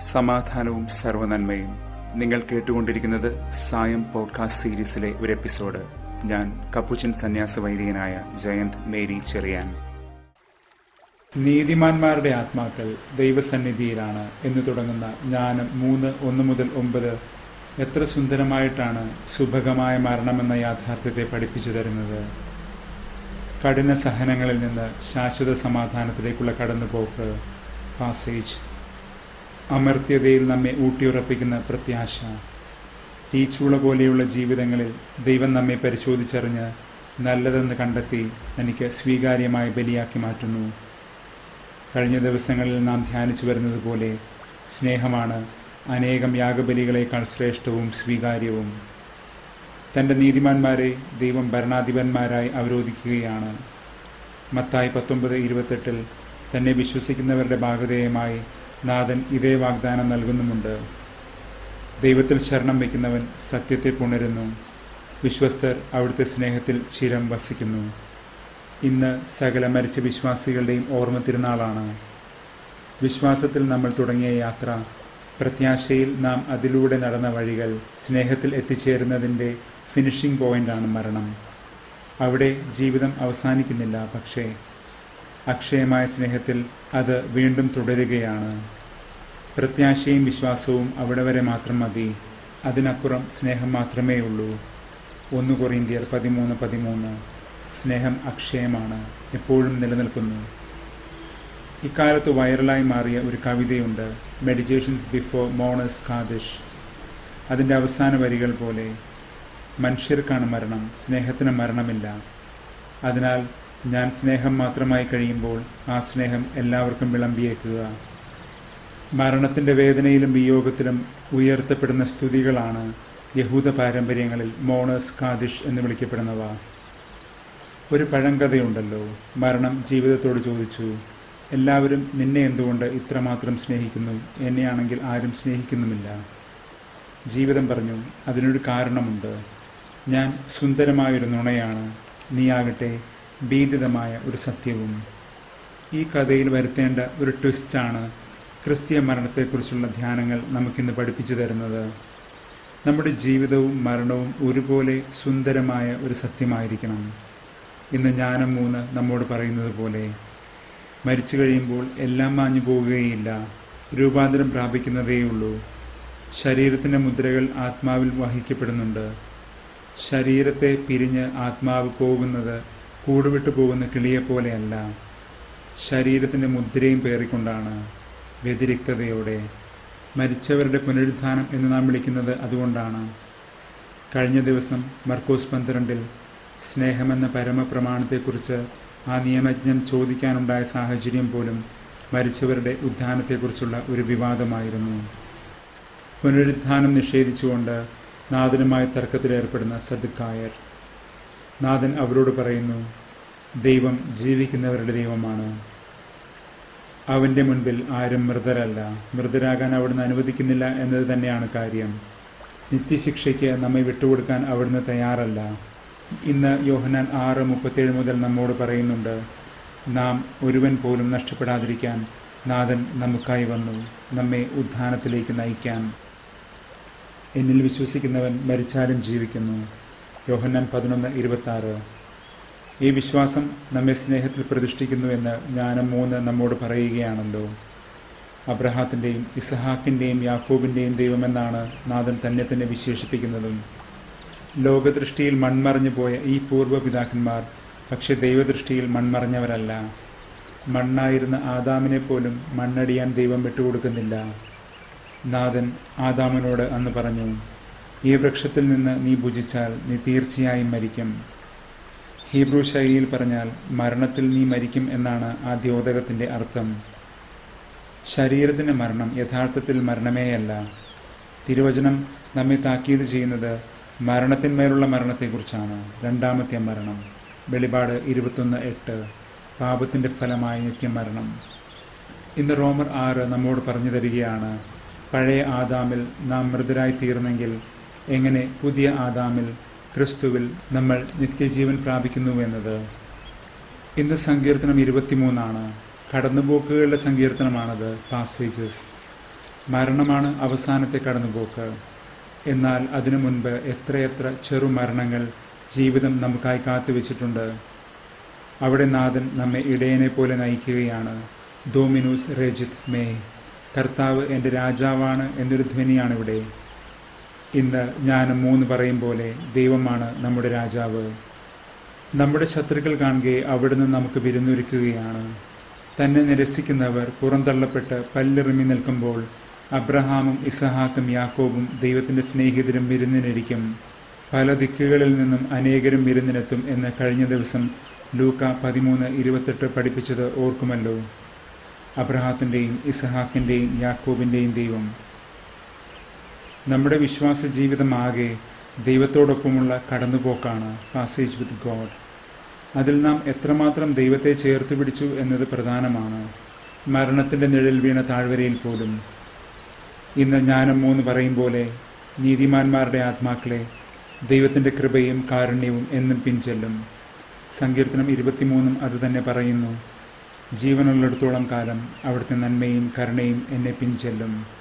സമാധാനവും സർവനന്മയും നിങ്ങൾ കേട്ടുകൊണ്ടിരിക്കുന്നത് സായം പോഡ്കാസ്റ്റ് സീരീസിലെ ഒരു എപ്പിസോഡ് ഞാൻ കപ്പുച്ചൻ സന്യാസ വൈദികനായ ജയന്ത് മേരി ചെറിയാൻ നീതിമാന്മാരുടെ ആത്മാക്കൾ ദൈവസന്നിധിയിലാണ് എന്ന് തുടങ്ങുന്ന ജ്ഞാനം മൂന്ന് ഒന്ന് മുതൽ ഒമ്പത് എത്ര സുന്ദരമായിട്ടാണ് സുഭഗമായ മരണമെന്ന യാഥാർത്ഥ്യത്തെ പഠിപ്പിച്ചു തരുന്നത് കഠിന സഹനങ്ങളിൽ നിന്ന് ശാശ്വത സമാധാനത്തിലേക്കുള്ള കടന്നുപോക്ക് പാസേജ് അമർത്യതയിൽ നമ്മെ ഊട്ടിയുറപ്പിക്കുന്ന പ്രത്യാശ തീച്ചൂള പോലെയുള്ള ജീവിതങ്ങളിൽ ദൈവം നമ്മെ പരിശോധിച്ചറിഞ്ഞ് നല്ലതെന്ന് കണ്ടെത്തി എനിക്ക് സ്വീകാര്യമായ ബലിയാക്കി മാറ്റുന്നു കഴിഞ്ഞ ദിവസങ്ങളിൽ നാം ധ്യാനിച്ചു വരുന്നത് പോലെ സ്നേഹമാണ് അനേകം യാഗബലികളേക്കാൾ ശ്രേഷ്ഠവും സ്വീകാര്യവും തൻ്റെ നീതിമാന്മാരെ ദൈവം ഭരണാധിപന്മാരായി അവരോധിക്കുകയാണ് മത്തായി പത്തൊമ്പത് ഇരുപത്തെട്ടിൽ തന്നെ വിശ്വസിക്കുന്നവരുടെ ഭാഗതയുമായി നാഥൻ ഇതേ വാഗ്ദാനം നൽകുന്നുമുണ്ട് ദൈവത്തിൽ ശരണം വയ്ക്കുന്നവൻ സത്യത്തെ പുണരുന്നു വിശ്വസ്തർ അവിടുത്തെ സ്നേഹത്തിൽ ചിരം വസിക്കുന്നു ഇന്ന് സകല മരിച്ച വിശ്വാസികളുടെയും ഓർമ്മ തിരുനാളാണ് വിശ്വാസത്തിൽ നമ്മൾ തുടങ്ങിയ യാത്ര പ്രത്യാശയിൽ നാം അതിലൂടെ നടന്ന വഴികൾ സ്നേഹത്തിൽ എത്തിച്ചേരുന്നതിൻ്റെ ഫിനിഷിംഗ് പോയിന്റാണ് മരണം അവിടെ ജീവിതം അവസാനിക്കുന്നില്ല പക്ഷേ അക്ഷയമായ സ്നേഹത്തിൽ അത് വീണ്ടും തുടരുകയാണ് പ്രത്യാശയും വിശ്വാസവും അവിടെ വരെ മാത്രം മതി അതിനപ്പുറം സ്നേഹം മാത്രമേ ഉള്ളൂ ഒന്ന് കൊറിന്തിയർ പതിമൂന്ന് പതിമൂന്ന് സ്നേഹം അക്ഷയമാണ് എപ്പോഴും നിലനിൽക്കുന്നു ഇക്കാലത്ത് വൈറലായി മാറിയ ഒരു കവിതയുണ്ട് മെഡിറ്റേഷൻസ് ബിഫോർ മോണസ് കാദിഷ് അതിൻ്റെ അവസാന വരികൾ പോലെ മനുഷ്യർക്കാണ് മരണം സ്നേഹത്തിന് മരണമില്ല അതിനാൽ ഞാൻ സ്നേഹം മാത്രമായി കഴിയുമ്പോൾ ആ സ്നേഹം എല്ലാവർക്കും വിളമ്പിയേക്കുക മരണത്തിൻ്റെ വേദനയിലും വിയോഗത്തിലും ഉയർത്തപ്പെടുന്ന സ്തുതികളാണ് യഹൂദ പാരമ്പര്യങ്ങളിൽ മോണസ് കാദിഷ് എന്ന് വിളിക്കപ്പെടുന്നവ ഒരു പഴങ്കഥയുണ്ടല്ലോ മരണം ജീവിതത്തോട് ചോദിച്ചു എല്ലാവരും നിന്നെ എന്തുകൊണ്ട് ഇത്രമാത്രം സ്നേഹിക്കുന്നു എന്നെയാണെങ്കിൽ ആരും സ്നേഹിക്കുന്നുമില്ല ജീവിതം പറഞ്ഞു അതിനൊരു കാരണമുണ്ട് ഞാൻ സുന്ദരമായൊരു നുണയാണ് നീയാകട്ടെ ഭീതിതമായ ഒരു സത്യവും ഈ കഥയിൽ വരുത്തേണ്ട ഒരു ട്വിസ്റ്റാണ് ക്രിസ്തീയ മരണത്തെക്കുറിച്ചുള്ള ധ്യാനങ്ങൾ നമുക്കിന്ന് പഠിപ്പിച്ചു തരുന്നത് നമ്മുടെ ജീവിതവും മരണവും ഒരുപോലെ സുന്ദരമായ ഒരു സത്യമായിരിക്കണം ഇന്ന് ജ്ഞാനം മൂന്ന് നമ്മോട് പറയുന്നത് പോലെ മരിച്ചു കഴിയുമ്പോൾ എല്ലാം മാഞ്ഞു പോവുകയില്ല രൂപാന്തരം പ്രാപിക്കുന്നതേയുള്ളൂ ശരീരത്തിൻ്റെ മുദ്രകൾ ആത്മാവിൽ വഹിക്കപ്പെടുന്നുണ്ട് ശരീരത്തെ പിരിഞ്ഞ് ആത്മാവ് പോകുന്നത് കൂടുവിട്ടു പോകുന്ന കിളിയെപ്പോലെയല്ല ശരീരത്തിൻ്റെ മുദ്രയും പേറിക്കൊണ്ടാണ് വ്യതിരിക്തതയോടെ മരിച്ചവരുടെ പുനരുദ്ധാനം എന്ന് നാം വിളിക്കുന്നത് അതുകൊണ്ടാണ് കഴിഞ്ഞ ദിവസം മർക്കോസ് പന്ത്രണ്ടിൽ സ്നേഹമെന്ന പരമപ്രമാണത്തെക്കുറിച്ച് ആ നിയമജ്ഞൻ ചോദിക്കാനുണ്ടായ സാഹചര്യം പോലും മരിച്ചവരുടെ ഉദ്ധാനത്തെക്കുറിച്ചുള്ള ഒരു വിവാദമായിരുന്നു പുനരുദ്ധാനം നിഷേധിച്ചുകൊണ്ട് നാഥനുമായി തർക്കത്തിലേർപ്പെടുന്ന സദുക്കായർ നാഥൻ അവരോട് പറയുന്നു ദൈവം ജീവിക്കുന്നവരുടെ ദൈവമാണ് അവൻ്റെ മുൻപിൽ ആരും മൃതരല്ല മൃതരാകാൻ അവിടുന്ന് അനുവദിക്കുന്നില്ല എന്നത് തന്നെയാണ് കാര്യം നിത്യശിക്ഷയ്ക്ക് നമ്മെ വിട്ടുകൊടുക്കാൻ അവിടുന്ന് തയ്യാറല്ല ഇന്ന് യോഹനാൻ ആറ് മുപ്പത്തേഴ് മുതൽ നമ്മോട് പറയുന്നുണ്ട് നാം ഒരുവൻ പോലും നഷ്ടപ്പെടാതിരിക്കാൻ നാഥൻ നമുക്കായി വന്നു നമ്മെ ഉദ്ധാനത്തിലേക്ക് നയിക്കാൻ എന്നിൽ വിശ്വസിക്കുന്നവൻ മരിച്ചാലും ജീവിക്കുന്നു യോഹന്നാൻ പതിനൊന്ന് ഇരുപത്തി ഈ വിശ്വാസം നമ്മെ സ്നേഹത്തിൽ പ്രതിഷ്ഠിക്കുന്നുവെന്ന് ജ്ഞാനം മൂന്ന് നമ്മോട് പറയുകയാണല്ലോ അബ്രഹാത്തിൻ്റെയും ഇസഹാക്കിൻ്റെയും യാക്കോബിൻ്റെയും ദൈവമെന്നാണ് നാഥൻ തന്നെ തന്നെ വിശേഷിപ്പിക്കുന്നതും ലോകദൃഷ്ടിയിൽ മൺമറഞ്ഞു പോയ ഈ പൂർവ്വപിതാക്കന്മാർ പക്ഷെ ദൈവദൃഷ്ടിയിൽ മൺമറഞ്ഞവരല്ല മണ്ണായിരുന്ന ആദാമിനെ പോലും മണ്ണടിയാൻ ദൈവം വിട്ടുകൊടുക്കുന്നില്ല നാഥൻ ആദാമിനോട് അന്ന് പറഞ്ഞു ഈ വൃക്ഷത്തിൽ നിന്ന് നീ ഭുജിച്ചാൽ നീ തീർച്ചയായും മരിക്കും ഹീബ്രു ശൈലിയിൽ പറഞ്ഞാൽ മരണത്തിൽ നീ മരിക്കും എന്നാണ് ആ ദ്യോതകത്തിൻ്റെ അർത്ഥം ശരീരത്തിൻ്റെ മരണം യഥാർത്ഥത്തിൽ മരണമേയല്ല തിരുവചനം നമ്മെ താക്കീത് ചെയ്യുന്നത് മരണത്തിന്മേലുള്ള മരണത്തെക്കുറിച്ചാണ് രണ്ടാമത്തെ മരണം വെളിപാട് ഇരുപത്തൊന്ന് എട്ട് പാപത്തിൻ്റെ ഫലമായ നിത്യമരണം ഇന്ന് റോമർ ആറ് നമ്മോട് പറഞ്ഞു തരികയാണ് പഴയ ആദാമിൽ നാം മൃതരായി തീർന്നെങ്കിൽ എങ്ങനെ പുതിയ ആദാമിൽ ക്രിസ്തുവിൽ നമ്മൾ നിത്യജീവൻ പ്രാപിക്കുന്നുവെന്നത് ഇന്ന് സങ്കീർത്തനം ഇരുപത്തിമൂന്നാണ് കടന്നുപോക്കുകളുടെ സങ്കീർത്തനമാണത് പാസേജസ് മരണമാണ് അവസാനത്തെ കടന്നുപോക്ക് എന്നാൽ അതിനു മുൻപ് എത്രയെത്ര ചെറു മരണങ്ങൾ ജീവിതം നമുക്കായി കാത്തുവെച്ചിട്ടുണ്ട് അവിടെ നാഥൻ നമ്മെ ഇടയനെ പോലെ നയിക്കുകയാണ് ഡോമിനൂസ് രജിത് മേ കർത്താവ് എൻ്റെ രാജാവാണ് എന്നൊരു ധ്വനിയാണിവിടെ ഇന്ന് ഞാൻ മൂന്ന് പറയും പോലെ ദൈവമാണ് നമ്മുടെ രാജാവ് നമ്മുടെ ശത്രുക്കൾ കാണുകയെ അവിടുന്ന് നമുക്ക് വിരുന്നൊരുക്കുകയാണ് തന്നെ നിരസിക്കുന്നവർ പുറന്തള്ളപ്പെട്ട് പല്ലിറുമി നിൽക്കുമ്പോൾ അബ്രഹാമും ഇസഹാക്കും യാക്കോബും ദൈവത്തിന്റെ സ്നേഹിതരും വിരുന്നിനിരിക്കും പല ദിക്കുകളിൽ നിന്നും അനേകരും വിരുന്നിനെത്തും എന്ന് കഴിഞ്ഞ ദിവസം ലൂക്ക പതിമൂന്ന് ഇരുപത്തെട്ട് പഠിപ്പിച്ചത് ഓർക്കുമല്ലോ അബ്രഹാത്തിൻ്റെയും ഇസഹാക്കിൻ്റെയും യാക്കോബിൻ്റെയും ദൈവം നമ്മുടെ വിശ്വാസ ജീവിതമാകെ ദൈവത്തോടൊപ്പമുള്ള കടന്നുപോക്കാണ് പാസേജ് വിത്ത് ഗോഡ് അതിൽ നാം എത്രമാത്രം ദൈവത്തെ ചേർത്ത് പിടിച്ചു എന്നത് പ്രധാനമാണ് മരണത്തിൻ്റെ നിഴൽ വീണ താഴ്വരയിൽ പോലും ഇന്ന് ജ്ഞാനം മൂന്ന് പറയും പോലെ നീതിമാന്മാരുടെ ആത്മാക്കളെ ദൈവത്തിൻ്റെ കൃപയും കാരുണ്യവും എന്നും പിഞ്ചെല്ലും സങ്കീർത്തനം ഇരുപത്തിമൂന്നും അത് തന്നെ പറയുന്നു ജീവനുള്ളിടത്തോളം കാലം അവിടുത്തെ നന്മയും കരുണയും എന്നെ പിഞ്ചെല്ലും